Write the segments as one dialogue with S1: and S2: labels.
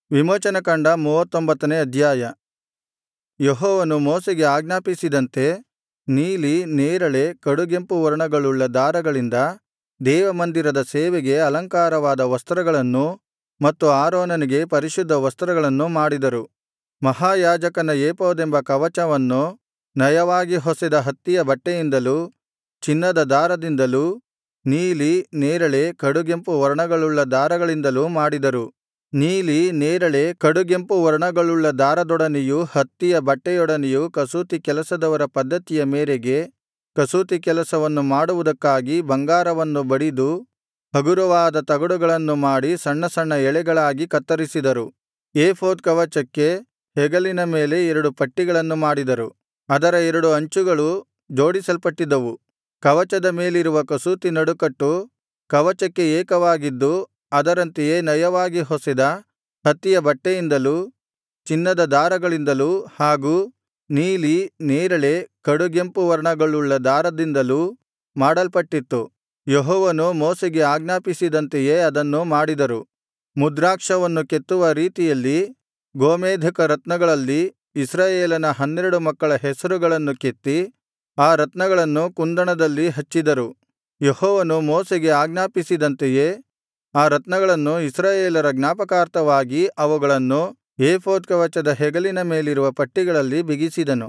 S1: ವಿಮೋಚನಕಾಂಡ ಮೂವತ್ತೊಂಬತ್ತನೇ ಅಧ್ಯಾಯ ಯೆಹೋವನು ಮೋಶೆಗೆ ಆಜ್ಞಾಪಿಸಿದಂತೆ ನೀಲಿ ನೇರಳೆ ಕಡುಗೆಂಪು ವರ್ಣಗಳುಳ್ಳ ದಾರಗಳಿಂದ ದೇವಮಂದಿರದ ಸೇವೆಗೆ ಅಲಂಕಾರವಾದ ವಸ್ತ್ರಗಳನ್ನೂ ಮತ್ತು ಆರೋನನಿಗೆ ಪರಿಶುದ್ಧ ವಸ್ತ್ರಗಳನ್ನೂ ಮಾಡಿದರು ಮಹಾಯಾಜಕನ ಏಫೋದೆಂಬ ಕವಚವನ್ನು ನಯವಾಗಿ ಹೊಸೆದ ಹತ್ತಿಯ ಬಟ್ಟೆಯಿಂದಲೂ ಚಿನ್ನದ ದಾರದಿಂದಲೂ ನೀಲಿ ನೇರಳೆ ಕಡುಗೆಂಪು ವರ್ಣಗಳುಳ್ಳ ದಾರಗಳಿಂದಲೂ ಮಾಡಿದರು ನೀಲಿ ನೇರಳೆ ಕಡುಗೆಂಪು ವರ್ಣಗಳುಳ್ಳ ದಾರದೊಡನೆಯೂ ಹತ್ತಿಯ ಬಟ್ಟೆಯೊಡನೆಯೂ ಕಸೂತಿ ಕೆಲಸದವರ ಪದ್ಧತಿಯ ಮೇರೆಗೆ ಕಸೂತಿ ಕೆಲಸವನ್ನು ಮಾಡುವುದಕ್ಕಾಗಿ ಬಂಗಾರವನ್ನು ಬಡಿದು ಹಗುರವಾದ ತಗಡುಗಳನ್ನು ಮಾಡಿ ಸಣ್ಣ ಸಣ್ಣ ಎಳೆಗಳಾಗಿ ಕತ್ತರಿಸಿದರು ಏಫೋದ್ ಕವಚಕ್ಕೆ ಹೆಗಲಿನ ಮೇಲೆ ಎರಡು ಪಟ್ಟಿಗಳನ್ನು ಮಾಡಿದರು ಅದರ ಎರಡು ಅಂಚುಗಳು ಜೋಡಿಸಲ್ಪಟ್ಟಿದ್ದವು ಕವಚದ ಮೇಲಿರುವ ಕಸೂತಿ ನಡುಕಟ್ಟು ಕವಚಕ್ಕೆ ಏಕವಾಗಿದ್ದು ಅದರಂತೆಯೇ ನಯವಾಗಿ ಹೊಸೆದ ಹತ್ತಿಯ ಬಟ್ಟೆಯಿಂದಲೂ ಚಿನ್ನದ ದಾರಗಳಿಂದಲೂ ಹಾಗೂ ನೀಲಿ ನೇರಳೆ ಕಡುಗೆಂಪು ವರ್ಣಗಳುಳ್ಳ ದಾರದಿಂದಲೂ ಮಾಡಲ್ಪಟ್ಟಿತ್ತು ಯೆಹೋವನು ಮೋಶೆಗೆ ಆಜ್ಞಾಪಿಸಿದಂತೆಯೇ ಅದನ್ನು ಮಾಡಿದರು ಮುದ್ರಾಕ್ಷವನ್ನು ಕೆತ್ತುವ ರೀತಿಯಲ್ಲಿ ಗೋಮೇಧಕ ರತ್ನಗಳಲ್ಲಿ ಇಸ್ರಾಯೇಲನ ಹನ್ನೆರಡು ಮಕ್ಕಳ ಹೆಸರುಗಳನ್ನು ಕೆತ್ತಿ ಆ ರತ್ನಗಳನ್ನು ಕುಂದಣದಲ್ಲಿ ಹಚ್ಚಿದರು ಯೆಹೋವನು ಮೋಶೆಗೆ ಆಜ್ಞಾಪಿಸಿದಂತೆಯೇ ಆ ರತ್ನಗಳನ್ನು ಇಸ್ರಾಯೇಲರ ಜ್ಞಾಪಕಾರ್ಥವಾಗಿ ಅವುಗಳನ್ನು ಏಫೋದ್ ಕವಚದ ಹೆಗಲಿನ ಮೇಲಿರುವ ಪಟ್ಟಿಗಳಲ್ಲಿ ಬಿಗಿಸಿದನು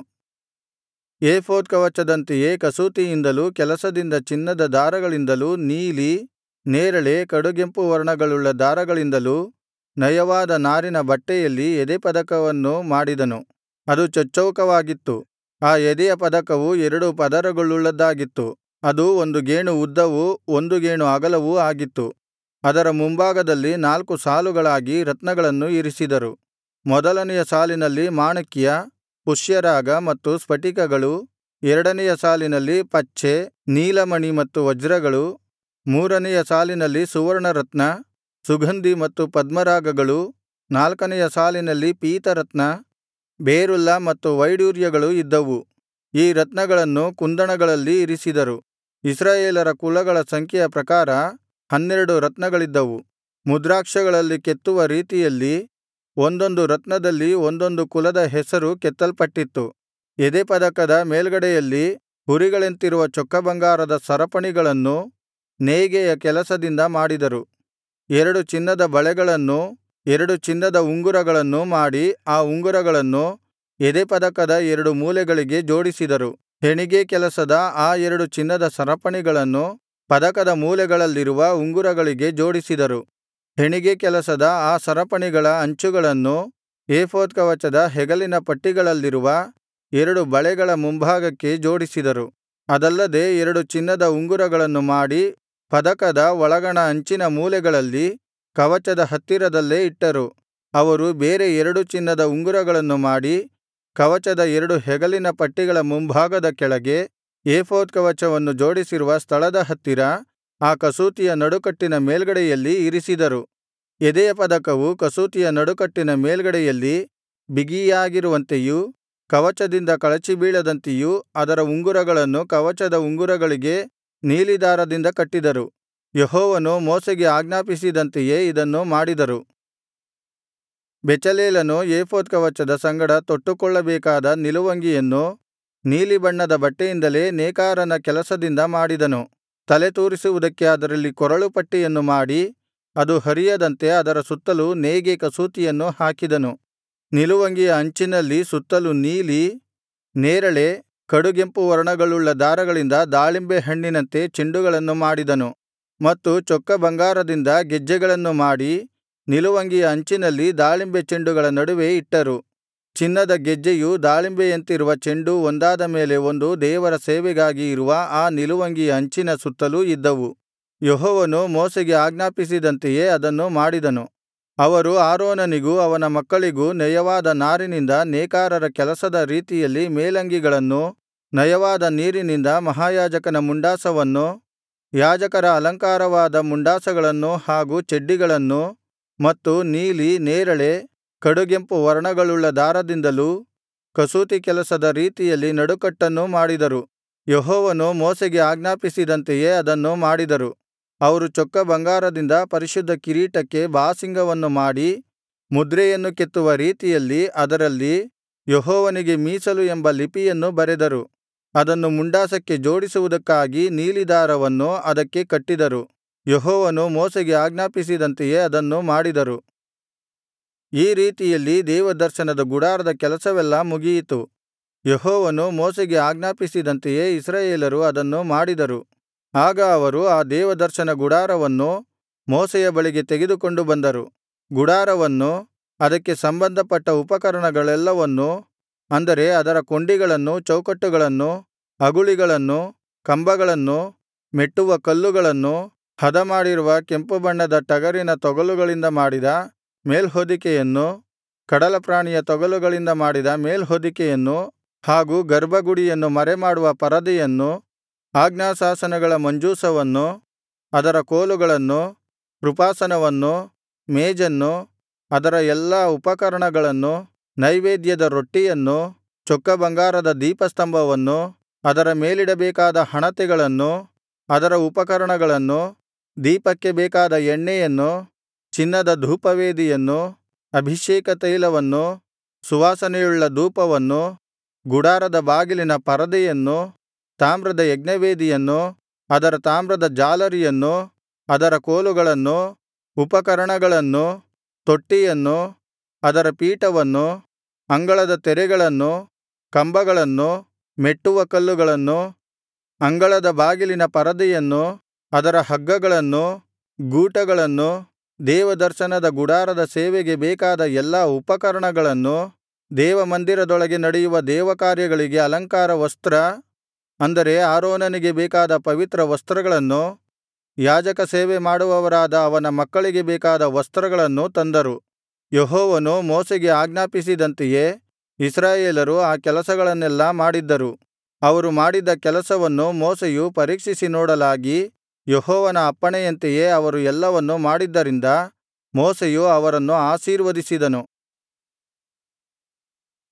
S1: ಏಫೋದ್ ಕವಚದಂತೆಯೇ ಕಸೂತಿಯಿಂದಲೂ ಕೆಲಸದಿಂದ ಚಿನ್ನದ ದಾರಗಳಿಂದಲೂ ನೀಲಿ ನೇರಳೆ ಕಡುಗೆಂಪು ವರ್ಣಗಳುಳ್ಳ ದಾರಗಳಿಂದಲೂ ನಯವಾದ ನಾರಿನ ಬಟ್ಟೆಯಲ್ಲಿ ಎದೆಪದಕವನ್ನು ಮಾಡಿದನು ಅದು ಚಚ್ಚೌಕವಾಗಿತ್ತು ಆ ಎದೆಯ ಪದಕವು ಎರಡು ಪದರಗಳುಳ್ಳದ್ದಾಗಿತ್ತು ಅದು ಒಂದು ಗೇಣು ಉದ್ದವೂ ಒಂದು ಗೇಣು ಅಗಲವೂ ಆಗಿತ್ತು ಅದರ ಮುಂಭಾಗದಲ್ಲಿ ನಾಲ್ಕು ಸಾಲುಗಳಾಗಿ ರತ್ನಗಳನ್ನು ಇರಿಸಿದರು ಮೊದಲನೆಯ ಸಾಲಿನಲ್ಲಿ ಮಾಣಿಕ್ಯ ಪುಷ್ಯರಾಗ ಮತ್ತು ಸ್ಫಟಿಕಗಳು ಎರಡನೆಯ ಸಾಲಿನಲ್ಲಿ ಪಚ್ಚೆ ನೀಲಮಣಿ ಮತ್ತು ವಜ್ರಗಳು ಮೂರನೆಯ ಸಾಲಿನಲ್ಲಿ ಸುವರ್ಣರತ್ನ ಸುಗಂಧಿ ಮತ್ತು ಪದ್ಮರಾಗಗಳು ನಾಲ್ಕನೆಯ ಸಾಲಿನಲ್ಲಿ ಪೀತರತ್ನ ಬೇರುಲ್ಲ ಮತ್ತು ವೈಡೂರ್ಯಗಳು ಇದ್ದವು ಈ ರತ್ನಗಳನ್ನು ಕುಂದಣಗಳಲ್ಲಿ ಇರಿಸಿದರು ಇಸ್ರಾಯೇಲರ ಕುಲಗಳ ಸಂಖ್ಯೆಯ ಪ್ರಕಾರ ಹನ್ನೆರಡು ರತ್ನಗಳಿದ್ದವು ಮುದ್ರಾಕ್ಷಗಳಲ್ಲಿ ಕೆತ್ತುವ ರೀತಿಯಲ್ಲಿ ಒಂದೊಂದು ರತ್ನದಲ್ಲಿ ಒಂದೊಂದು ಕುಲದ ಹೆಸರು ಕೆತ್ತಲ್ಪಟ್ಟಿತ್ತು ಎದೆಪದಕದ ಮೇಲ್ಗಡೆಯಲ್ಲಿ ಹುರಿಗಳಂತಿರುವ ಚೊಕ್ಕಬಂಗಾರದ ಸರಪಣಿಗಳನ್ನು ನೇಯ್ಗೆಯ ಕೆಲಸದಿಂದ ಮಾಡಿದರು ಎರಡು ಚಿನ್ನದ ಬಳೆಗಳನ್ನೂ ಎರಡು ಚಿನ್ನದ ಉಂಗುರಗಳನ್ನೂ ಮಾಡಿ ಆ ಉಂಗುರಗಳನ್ನು ಎದೆಪದಕದ ಎರಡು ಮೂಲೆಗಳಿಗೆ ಜೋಡಿಸಿದರು ಹೆಣಿಗೆ ಕೆಲಸದ ಆ ಎರಡು ಚಿನ್ನದ ಸರಪಣಿಗಳನ್ನು ಪದಕದ ಮೂಲೆಗಳಲ್ಲಿರುವ ಉಂಗುರಗಳಿಗೆ ಜೋಡಿಸಿದರು ಹೆಣಿಗೆ ಕೆಲಸದ ಆ ಸರಪಣಿಗಳ ಅಂಚುಗಳನ್ನು ಏಫೋದ್ ಕವಚದ ಹೆಗಲಿನ ಪಟ್ಟಿಗಳಲ್ಲಿರುವ ಎರಡು ಬಳೆಗಳ ಮುಂಭಾಗಕ್ಕೆ ಜೋಡಿಸಿದರು ಅದಲ್ಲದೆ ಎರಡು ಚಿನ್ನದ ಉಂಗುರಗಳನ್ನು ಮಾಡಿ ಪದಕದ ಒಳಗಣ ಅಂಚಿನ ಮೂಲೆಗಳಲ್ಲಿ ಕವಚದ ಹತ್ತಿರದಲ್ಲೇ ಇಟ್ಟರು ಅವರು ಬೇರೆ ಎರಡು ಚಿನ್ನದ ಉಂಗುರಗಳನ್ನು ಮಾಡಿ ಕವಚದ ಎರಡು ಹೆಗಲಿನ ಪಟ್ಟಿಗಳ ಮುಂಭಾಗದ ಕೆಳಗೆ ಏಫೋದ್ ಕವಚವನ್ನು ಜೋಡಿಸಿರುವ ಸ್ಥಳದ ಹತ್ತಿರ ಆ ಕಸೂತಿಯ ನಡುಕಟ್ಟಿನ ಮೇಲ್ಗಡೆಯಲ್ಲಿ ಇರಿಸಿದರು ಎದೆಯ ಪದಕವು ಕಸೂತಿಯ ನಡುಕಟ್ಟಿನ ಮೇಲ್ಗಡೆಯಲ್ಲಿ ಬಿಗಿಯಾಗಿರುವಂತೆಯೂ ಕವಚದಿಂದ ಕಳಚಿಬೀಳದಂತೆಯೂ ಅದರ ಉಂಗುರಗಳನ್ನು ಕವಚದ ಉಂಗುರಗಳಿಗೆ ನೀಲಿ ದಾರದಿಂದ ಕಟ್ಟಿದರು ಯೆಹೋವನು ಮೋಶೆಗೆ ಆಜ್ಞಾಪಿಸಿದಂತೆಯೇ ಇದನ್ನು ಮಾಡಿದರು ಬೆಚಲೇಲನು ಏಫೋದ್ ಕವಚದ ಸಂಗಡ ತೊಟ್ಟುಕೊಳ್ಳಬೇಕಾದ ನಿಲುವಂಗಿಯನ್ನು ನೀಲಿ ಬಣ್ಣದ ಬಟ್ಟೆಯಿಂದಲೇ ನೇಕಾರನ ಕೆಲಸದಿಂದ ಮಾಡಿದನು ತಲೆತೂರಿಸುವುದಕ್ಕೆ ಅದರಲ್ಲಿ ಕೊರಳು ಪಟ್ಟಿಯನ್ನು ಮಾಡಿ ಅದು ಹರಿಯದಂತೆ ಅದರ ಸುತ್ತಲೂ ನೇಯ್ಗೆ ಕಸೂತಿಯನ್ನು ಹಾಕಿದನು ನಿಲುವಂಗಿಯ ಅಂಚಿನಲ್ಲಿ ಸುತ್ತಲು ನೀಲಿ ನೇರಳೆ ಕಡುಗೆಂಪು ವರ್ಣಗಳುಳ್ಳ ದಾರಗಳಿಂದ ದಾಳಿಂಬೆ ಹಣ್ಣಿನಂತೆ ಚೆಂಡುಗಳನ್ನು ಮಾಡಿದನು ಮತ್ತು ಚೊಕ್ಕ ಬಂಗಾರದಿಂದ ಗೆಜ್ಜೆಗಳನ್ನು ಮಾಡಿ ನಿಲುವಂಗಿಯ ಅಂಚಿನಲ್ಲಿ ದಾಳಿಂಬೆ ಚೆಂಡುಗಳ ನಡುವೆ ಇಟ್ಟರು ಚಿನ್ನದ ಗೆಜ್ಜೆಯೂ ದಾಳಿಂಬೆಯಂತಿರುವ ಚೆಂಡೂ ಒಂದಾದ ಮೇಲೆ ಒಂದು ದೇವರ ಸೇವೆಗಾಗಿ ಇರುವ ಆ ನಿಲುವಂಗಿಯ ಅಂಚಿನ ಸುತ್ತಲೂ ಇದ್ದವು ಯೆಹೋವನು ಮೋಶೆಗೆ ಆಜ್ಞಾಪಿಸಿದಂತೆಯೇ ಅದನ್ನು ಮಾಡಿದನು ಅವರು ಆರೋನನಿಗೂ ಅವನ ಮಕ್ಕಳಿಗೂ ನಯವಾದ ನಾರಿನಿಂದ ನೇಕಾರರ ಕೆಲಸದ ರೀತಿಯಲ್ಲಿ ಮೇಲಂಗಿಗಳನ್ನೂ ನಯವಾದ ನೀರಿನಿಂದ ಮಹಾಯಾಜಕನ ಮುಂಡಾಸವನ್ನು ಯಾಜಕರ ಅಲಂಕಾರವಾದ ಮುಂಡಾಸಗಳನ್ನು ಹಾಗೂ ಚೆಡ್ಡಿಗಳನ್ನು ಮತ್ತು ನೀಲಿ ನೇರಳೆ ಕಡುಗೆಂಪು ವರ್ಣಗಳುಳ್ಳ ದಾರದಿಂದಲೂ ಕಸೂತಿ ಕೆಲಸದ ರೀತಿಯಲ್ಲಿ ನಡುಕಟ್ಟನ್ನೂ ಮಾಡಿದರು ಯೆಹೋವನು ಮೋಶೆಗೆ ಆಜ್ಞಾಪಿಸಿದಂತೆಯೇ ಅದನ್ನು ಮಾಡಿದರು ಅವರು ಚೊಕ್ಕ ಬಂಗಾರದಿಂದ ಪರಿಶುದ್ಧ ಕಿರೀಟಕ್ಕೆ ಬಾಸಿಂಗವನ್ನು ಮಾಡಿ ಮುದ್ರೆಯನ್ನು ಕೆತ್ತುವ ರೀತಿಯಲ್ಲಿ ಅದರಲ್ಲಿ ಯೆಹೋವನಿಗೆ ಮೀಸಲು ಎಂಬ ಲಿಪಿಯನ್ನು ಬರೆದರು ಅದನ್ನು ಮುಂಡಾಸಕ್ಕೆ ಜೋಡಿಸುವುದಕ್ಕಾಗಿ ನೀಲಿ ದಾರವನ್ನು ಅದಕ್ಕೆ ಕಟ್ಟಿದರು ಯೆಹೋವನು ಮೋಶೆಗೆ ಆಜ್ಞಾಪಿಸಿದಂತೆಯೇ ಅದನ್ನು ಮಾಡಿದರು ಈ ರೀತಿಯಲ್ಲಿ ದೇವದರ್ಶನದ ಗುಡಾರದ ಕೆಲಸವೆಲ್ಲಾ ಮುಗಿಯಿತು ಯೆಹೋವನು ಮೋಶೆಗೆ ಆಜ್ಞಾಪಿಸಿದಂತೆಯೇ ಇಸ್ರಾಯೇಲರು ಅದನ್ನು ಮಾಡಿದರು ಆಗ ಅವರು ಆ ದೇವದರ್ಶನ ಗುಡಾರವನ್ನು ಮೋಶೆಯ ಬಳಿಗೆ ತೆಗೆದುಕೊಂಡು ಬಂದರು ಗುಡಾರವನ್ನು ಅದಕ್ಕೆ ಸಂಬಂಧಪಟ್ಟ ಉಪಕರಣಗಳೆಲ್ಲವನ್ನೂ ಅಂದರೆ ಅದರ ಕೊಂಡಿಗಳನ್ನು ಚೌಕಟ್ಟುಗಳನ್ನು ಅಗುಳಿಗಳನ್ನು ಕಂಬಗಳನ್ನು ಮೆಟ್ಟುವ ಕಲ್ಲುಗಳನ್ನು ಹದಮಾಡಿರುವ ಕೆಂಪುಬಣ್ಣದ ಟಗರಿನ ತೊಗಲುಗಳಿಂದ ಮಾಡಿದ ಮೇಲ್ಹೊದಿಕೆಯನ್ನು ಕಡಲಪ್ರಾಣಿಯ ತೊಗಲುಗಳಿಂದ ಮಾಡಿದ ಮೇಲ್ಹೊದಿಕೆಯನ್ನು ಹಾಗೂ ಗರ್ಭಗುಡಿಯನ್ನು ಮರೆಮಾಡುವ ಪರದೆಯನ್ನು ಆಜ್ಞಾಶಾಸನಗಳ ಮಂಜೂಷವನ್ನು ಅದರ ಕೋಲುಗಳನ್ನು ಕೃಪಾಸನವನ್ನು ಮೇಜನ್ನು ಅದರ ಎಲ್ಲಾ ಉಪಕರಣಗಳನ್ನು ನೈವೇದ್ಯದ ರೊಟ್ಟಿಯನ್ನು ಚೊಕ್ಕ ಬಂಗಾರದ ದೀಪಸ್ತಂಭವನ್ನು ಅದರ ಮೇಲಿಡಬೇಕಾದ ಹಣತೆಗಳನ್ನು ಅದರ ಉಪಕರಣಗಳನ್ನು ದೀಪಕ್ಕೆ ಬೇಕಾದ ಎಣ್ಣೆಯನ್ನು ಚಿನ್ನದ ಧೂಪವೇದಿಯನ್ನು ಅಭಿಷೇಕ ತೈಲವನ್ನು ಸುವಾಸನೆಯುಳ್ಳ ಧೂಪವನ್ನು ಗುಡಾರದ ಬಾಗಿಲಿನ ಪರದೆಯನ್ನು ತಾಮ್ರದ ಯಜ್ಞವೇದಿಯನ್ನು ಅದರ ತಾಮ್ರದ ಜಾಲರಿಯನ್ನು ಅದರ ಕೋಲುಗಳನ್ನು ಉಪಕರಣಗಳನ್ನು ತೊಟ್ಟಿಯನ್ನು ಅದರ ಪೀಠವನ್ನು ಅಂಗಳದ ತೆರೆಗಳನ್ನು ಕಂಬಗಳನ್ನು ಮೆಟ್ಟುವ ಕಲ್ಲುಗಳನ್ನು ಅಂಗಳದ ಬಾಗಿಲಿನ ಪರದೆಯನ್ನು ಅದರ ಹಗ್ಗಗಳನ್ನು ಗೂಟಗಳನ್ನು ದೇವದರ್ಶನದ ಗುಡಾರದ ಸೇವೆಗೆ ಬೇಕಾದ ಎಲ್ಲಾ ಉಪಕರಣಗಳನ್ನು ದೇವಮಂದಿರದೊಳಗೆ ನಡೆಯುವ ದೇವಕಾರ್ಯಗಳಿಗೆ ಅಲಂಕಾರ ವಸ್ತ್ರ ಅಂದರೆ ಆರೋನನಿಗೆ ಬೇಕಾದ ಪವಿತ್ರ ವಸ್ತ್ರಗಳನ್ನು ಯಾಜಕ ಸೇವೆ ಮಾಡುವವರಾದ ಅವನ ಮಕ್ಕಳಿಗೆ ಬೇಕಾದ ವಸ್ತ್ರಗಳನ್ನು ತಂದರು ಯೆಹೋವನು ಮೋಶೆಗೆ ಆಜ್ಞಾಪಿಸಿದಂತೆಯೇ ಇಸ್ರಾಯೇಲರು ಆ ಕೆಲಸಗಳನ್ನೆಲ್ಲಾ ಮಾಡಿದ್ದರು ಅವರು ಮಾಡಿದ್ದ ಕೆಲಸವನ್ನು ಮೋಶೆಯು ಪರೀಕ್ಷಿಸಿ ನೋಡಲಾಗಿ ಯೆಹೋವನ ಅಪ್ಪಣೆಯಂತೆಯೇ ಅವರು ಎಲ್ಲವನ್ನು ಮಾಡಿದ್ದರಿಂದ ಮೋಶೆಯು ಅವರನ್ನು ಆಶೀರ್ವದಿಸಿದನು